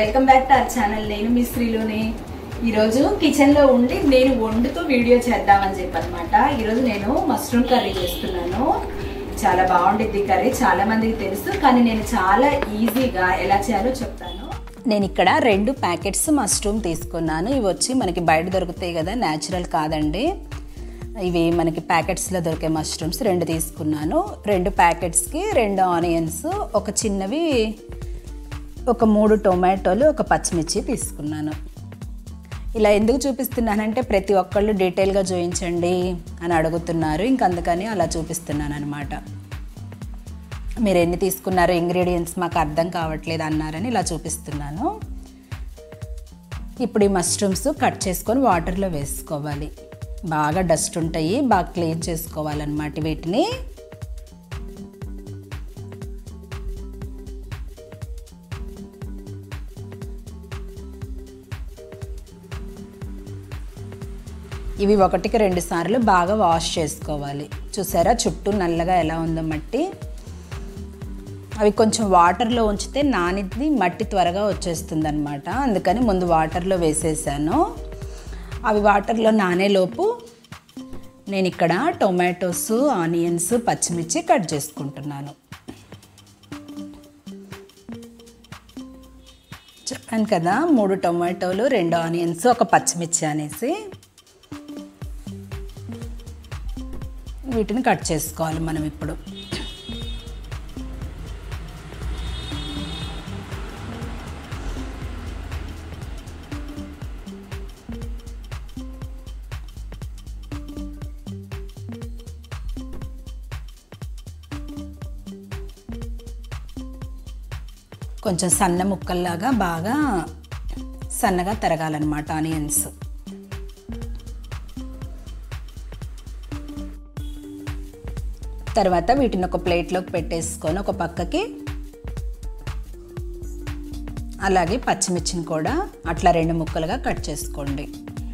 welcome back to our channel నేను మీ శ్రీలోని ఈరోజు కిచెన్ లో ఉండి నేను వండుతూ వీడియో చేద్దామని చెప్పి అనమాట ఈరోజు నేను మష్రూమ్ కర్రీ చేస్తున్నాను చాలా బాగుండిద్ది కర్రీ చాలా మందికి తెలుసు కానీ నేను చాలా ఈజీగా ఎలా చేయాలో చెప్తాను నేను ఇక్కడ రెండు ప్యాకెట్స్ మష్రూమ్ తీసుకున్నాను ఇవి వచ్చి మనకి బయట దొరుకుతాయి కదా న్యాచురల్ కాదండి ఇవి మనకి ప్యాకెట్స్లో దొరికే మష్రూమ్స్ రెండు తీసుకున్నాను రెండు ప్యాకెట్స్కి రెండు ఆనియన్స్ ఒక చిన్నవి ఒక మూడు టొమాటోలు ఒక పచ్చిమిర్చి తీసుకున్నాను ఇలా ఎందుకు చూపిస్తున్నానంటే ప్రతి ఒక్కళ్ళు డీటెయిల్గా చూపించండి అని అడుగుతున్నారు ఇంక అందుకని అలా చూపిస్తున్నాను అనమాట మీరు ఎన్ని తీసుకున్నారో ఇంగ్రీడియంట్స్ మాకు అర్థం కావట్లేదు అన్నారని ఇలా చూపిస్తున్నాను ఇప్పుడు ఈ మష్రూమ్స్ కట్ చేసుకొని వాటర్లో వేసుకోవాలి బాగా డస్ట్ ఉంటాయి బాగా క్లీన్ చేసుకోవాలన్నమాట వీటిని ఇవి ఒకటికి రెండు సార్లు బాగా వాష్ చేసుకోవాలి చూసారా చుట్టూ నల్లగా ఎలా ఉందో మట్టి అవి కొంచెం వాటర్లో ఉంచితే నానిది మట్టి త్వరగా వచ్చేస్తుంది అనమాట అందుకని ముందు వాటర్లో వేసేసాను అవి వాటర్లో నానేలోపు నేను ఇక్కడ టొమాటోస్ ఆనియన్స్ పచ్చిమిర్చి కట్ చేసుకుంటున్నాను చెప్పాను కదా మూడు టొమాటోలు రెండు ఆనియన్స్ ఒక పచ్చిమిర్చి అనేసి వీటిని కట్ చేసుకోవాలి మనం ఇప్పుడు కొంచెం సన్న ముక్కల్లాగా బాగా సన్నగా తరగాలన్నమాట ఆనియన్స్ తర్వాత వీటిని ఒక ప్లేట్లోకి పెట్టేసుకొని ఒక పక్కకి అలాగే పచ్చిమిర్చిని కూడా అట్లా రెండు ముక్కలుగా కట్ చేసుకోండి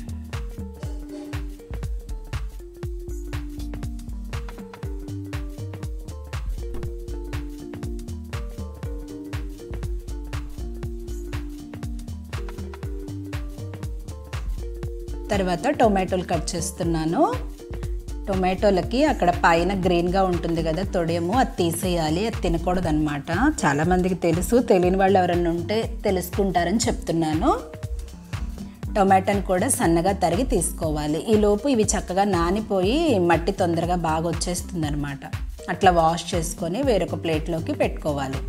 తర్వాత టొమాటోలు కట్ చేస్తున్నాను టొమాటోలకి అక్కడ పైన గ్రీన్గా ఉంటుంది కదా తొడియము అది తీసేయాలి అది తినకూడదు అనమాట చాలామందికి తెలుసు తెలియని వాళ్ళు ఎవరైనా ఉంటే తెలుసుకుంటారని చెప్తున్నాను టొమాటోని కూడా సన్నగా తరిగి తీసుకోవాలి ఈ లోపు ఇవి చక్కగా నానిపోయి మట్టి తొందరగా బాగా వచ్చేస్తుంది అనమాట అట్లా వాష్ చేసుకొని వేరొక ప్లేట్లోకి పెట్టుకోవాలి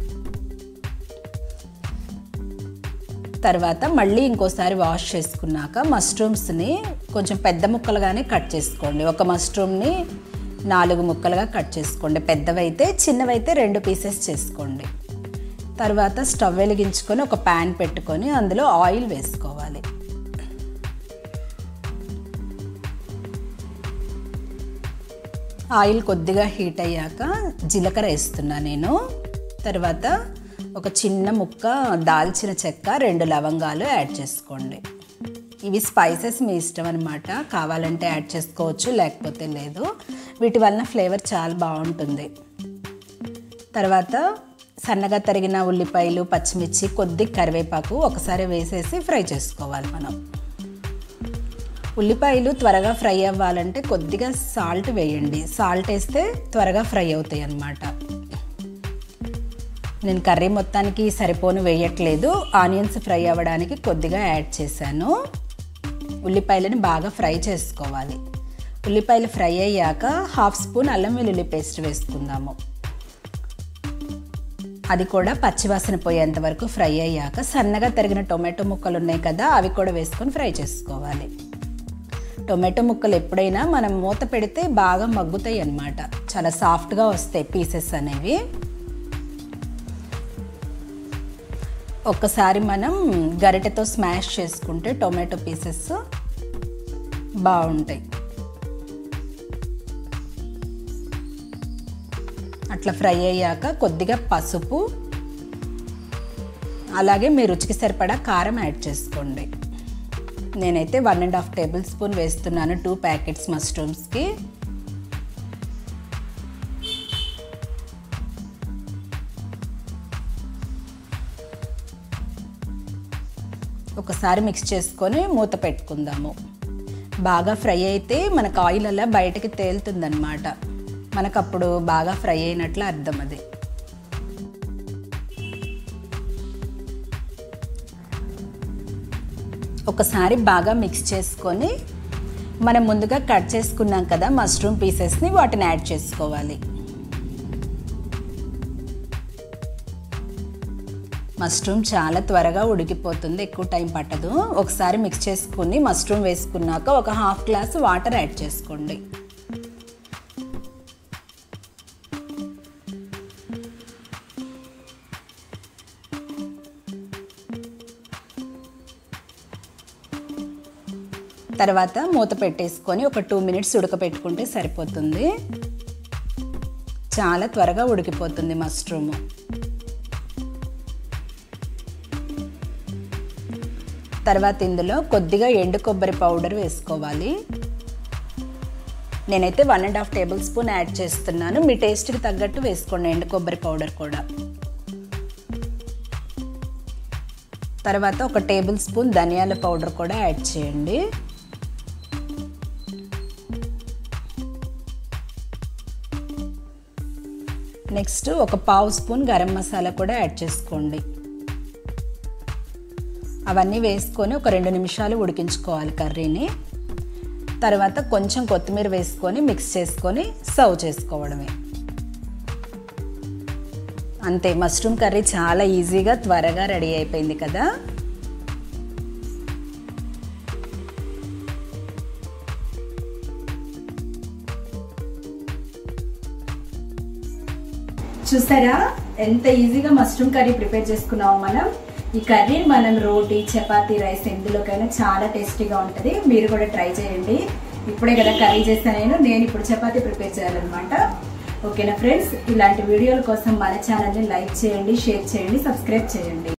తర్వాత మళ్ళీ ఇంకోసారి వాష్ చేసుకున్నాక మష్రూమ్స్ని కొంచెం పెద్ద ముక్కలుగానే కట్ చేసుకోండి ఒక మష్రూమ్ని నాలుగు ముక్కలుగా కట్ చేసుకోండి పెద్దవైతే చిన్నవైతే రెండు పీసెస్ చేసుకోండి తర్వాత స్టవ్ వెలిగించుకొని ఒక ప్యాన్ పెట్టుకొని అందులో ఆయిల్ వేసుకోవాలి ఆయిల్ కొద్దిగా హీట్ అయ్యాక జీలకర్ర వేస్తున్నా నేను తర్వాత ఒక చిన్న ముక్క దాల్చిన చెక్క రెండు లవంగాలు యాడ్ చేసుకోండి ఇవి స్పైసెస్ మీ ఇష్టం అనమాట కావాలంటే యాడ్ చేసుకోవచ్చు లేకపోతే లేదు వీటి వలన ఫ్లేవర్ చాలా బాగుంటుంది తర్వాత సన్నగా తరిగిన ఉల్లిపాయలు పచ్చిమిర్చి కొద్ది కరివేపాకు ఒకసారి వేసేసి ఫ్రై చేసుకోవాలి మనం ఉల్లిపాయలు త్వరగా ఫ్రై అవ్వాలంటే కొద్దిగా సాల్ట్ వేయండి సాల్ట్ వేస్తే త్వరగా ఫ్రై అవుతాయి అన్నమాట నేను కర్రీ మొత్తానికి సరిపోను వేయట్లేదు ఆనియన్స్ ఫ్రై అవ్వడానికి కొద్దిగా యాడ్ చేశాను ఉల్లిపాయలని బాగా ఫ్రై చేసుకోవాలి ఉల్లిపాయలు ఫ్రై అయ్యాక హాఫ్ స్పూన్ అల్లం వెల్లుల్లి పేస్ట్ వేసుకుందాము అది కూడా పచ్చివాసన పోయేంత వరకు ఫ్రై అయ్యాక సన్నగా తరిగిన టొమాటో ముక్కలు ఉన్నాయి కదా అవి కూడా వేసుకొని ఫ్రై చేసుకోవాలి టొమాటో ముక్కలు ఎప్పుడైనా మనం మూత పెడితే బాగా మగ్గుతాయి అన్నమాట చాలా సాఫ్ట్గా వస్తాయి పీసెస్ అనేవి ఒక్కసారి మనం గరిటెతో స్మాష్ చేసుకుంటే టొమాటో పీసెస్ బాగుంటాయి అట్లా ఫ్రై అయ్యాక కొద్దిగా పసుపు అలాగే మీ రుచికి సరిపడా కారం యాడ్ చేసుకోండి నేనైతే one and half tablespoon వేస్తున్నాను టూ ప్యాకెట్స్ మష్రూమ్స్కి ఒకసారి మిక్స్ చేసుకొని మూత పెట్టుకుందాము బాగా ఫ్రై అయితే మనకు ఆయిల్ అలా బయటకి తేలుతుందన్నమాట మనకు అప్పుడు బాగా ఫ్రై అయినట్లు అర్థం అది ఒకసారి బాగా మిక్స్ చేసుకొని మనం ముందుగా కట్ చేసుకున్నాం కదా మష్రూమ్ పీసెస్ని వాటిని యాడ్ చేసుకోవాలి మష్రూమ్ చాలా త్వరగా ఉడికిపోతుంది ఎక్కువ టైం పట్టదు ఒకసారి మిక్స్ చేసుకుని మష్రూమ్ వేసుకున్నాక ఒక హాఫ్ గ్లాస్ వాటర్ యాడ్ చేసుకోండి తర్వాత మూత పెట్టేసుకొని ఒక టూ మినిట్స్ ఉడకపెట్టుకుంటే సరిపోతుంది చాలా త్వరగా ఉడికిపోతుంది మష్రూము తర్వాత ఇందులో కొద్దిగా ఎండు కొబ్బరి పౌడర్ వేసుకోవాలి నేనైతే one and half tablespoon add చేస్తున్నాను మీ టేస్ట్కి తగ్గట్టు వేసుకోండి ఎండు కొబ్బరి పౌడర్ కూడా తర్వాత ఒక టేబుల్ స్పూన్ ధనియాల పౌడర్ కూడా యాడ్ చేయండి నెక్స్ట్ ఒక పావు స్పూన్ గరం మసాలా కూడా యాడ్ చేసుకోండి అవన్నీ వేసుకొని ఒక రెండు నిమిషాలు ఉడికించుకోవాలి కర్రీని తర్వాత కొంచెం కొత్తిమీర వేసుకొని మిక్స్ చేసుకొని సర్వ్ చేసుకోవడమే అంతే మష్రూమ్ కర్రీ చాలా ఈజీగా త్వరగా రెడీ అయిపోయింది కదా చూసారా ఎంత ఈజీగా మష్రూమ్ కర్రీ ప్రిపేర్ చేసుకున్నామో మనం ఈ కర్రీ మనం రోటీ చపాతీ రైస్ ఎందులోకైనా చాలా టేస్టీగా ఉంటుంది మీరు కూడా ట్రై చేయండి ఇప్పుడే కదా కర్రీ చేస్తాను నేను నేను ఇప్పుడు చపాతీ ప్రిపేర్ చేయాలన్నమాట ఓకేనా ఫ్రెండ్స్ ఇలాంటి వీడియోల కోసం మన ఛానల్ని లైక్ చేయండి షేర్ చేయండి సబ్స్క్రైబ్ చేయండి